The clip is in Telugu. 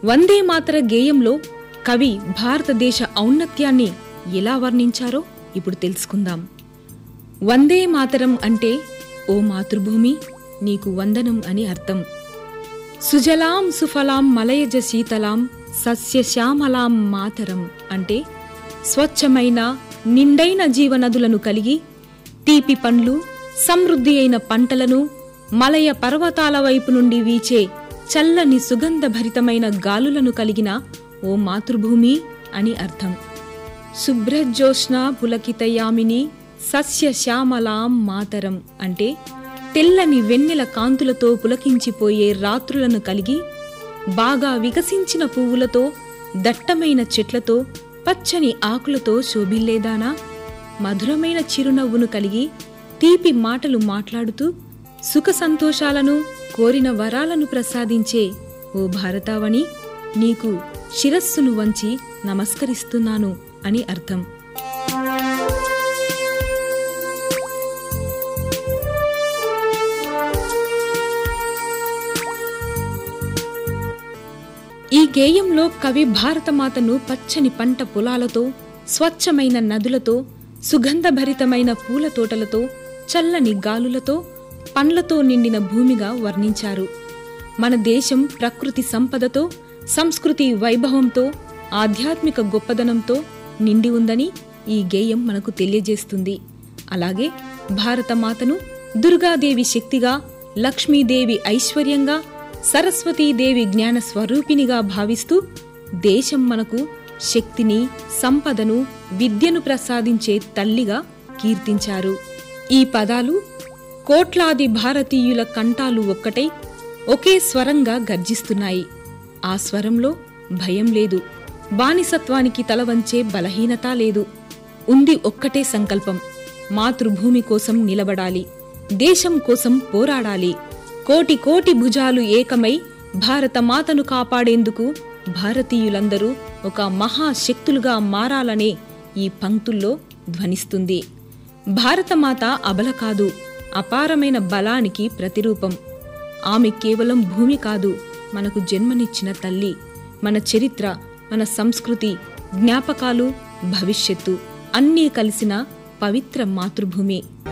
వందే మాతర గేయంలో కవి భారతదేశ ఔన్నత్యాన్ని ఎలా వర్ణించారో ఇప్పుడు తెలుసుకుందాం వందే మాతరం అంటే ఓ మాతృభూమి నీకు వందనం అని అర్థం సుజలాం సుఫలాం మలయజ శీతలాం సస్యశ్యామలాం మాతరం అంటే స్వచ్ఛమైన నిండైన జీవనదులను కలిగి తీపి పండ్లు సమృద్ధి అయిన పంటలను మలయ పర్వతాల వైపు నుండి వీచే చల్లని సుగంధభరితమైన గాలులను కలిగిన ఓ మాతృభూమి అని అర్థం శుభ్రజ్యోత్స్న పులకితయామిని సస్య శ్యామలాం మాతరం అంటే తెల్లని వెన్నెల కాంతులతో పులకించిపోయే రాత్రులను కలిగి బాగా వికసించిన పువ్వులతో దట్టమైన చెట్లతో పచ్చని ఆకులతో శోభిల్లేదానా మధురమైన చిరునవ్వును కలిగి తీపి మాటలు మాట్లాడుతూ సుఖ సంతోషాలను కోరిన వరాలను ప్రసాదించే ఓ భారతావని నీకు శిరస్సును వంచి నమస్కరిస్తున్నాను అని అర్థం ఈ గేయంలో కవి భారతమాతను పచ్చని పంట పొలాలతో స్వచ్ఛమైన నదులతో సుగంధభరితమైన పూల తోటలతో చల్లని గాలులతో పండ్లతో నిండిన భూమిగా వర్ణించారు మన దేశం ప్రకృతి సంపదతో సంస్కృతి వైభవంతో ఆధ్యాత్మిక గొప్పదనంతో నిండి ఉందని ఈ గేయం మనకు తెలియజేస్తుంది అలాగే భారతమాతను దుర్గాదేవి శక్తిగా లక్ష్మీదేవి ఐశ్వర్యంగా సరస్వతీదేవి జ్ఞాన స్వరూపినిగా భావిస్తూ దేశం మనకు శక్తిని సంపదను విద్యను ప్రసాదించే తల్లిగా కీర్తించారు ఈ పదాలు కోట్లాది భారతీయుల కంఠాలు ఒక్కటై ఒకే స్వరంగా గర్జిస్తున్నాయి ఆ స్వరంలో భయం లేదు బానిసత్వానికి తలవంచే బలహీనత లేదు ఉంది ఒక్కటే సంకల్పం మాతృభూమి కోసం నిలబడాలి దేశం కోసం పోరాడాలి కోటి కోటి భుజాలు ఏకమై భారత మాతను కాపాడేందుకు భారతీయులందరూ ఒక మహాశక్తులుగా మారాలనే ఈ పంక్తుల్లో ధ్వనిస్తుంది భారతమాత అబల కాదు అపారమైన బలానికి ప్రతిరూపం ఆమె కేవలం భూమి కాదు మనకు జన్మనిచ్చిన తల్లి మన చరిత్ర మన సంస్కృతి జ్ఞాపకాలు భవిష్యత్తు అన్నీ కలిసిన పవిత్ర మాతృభూమి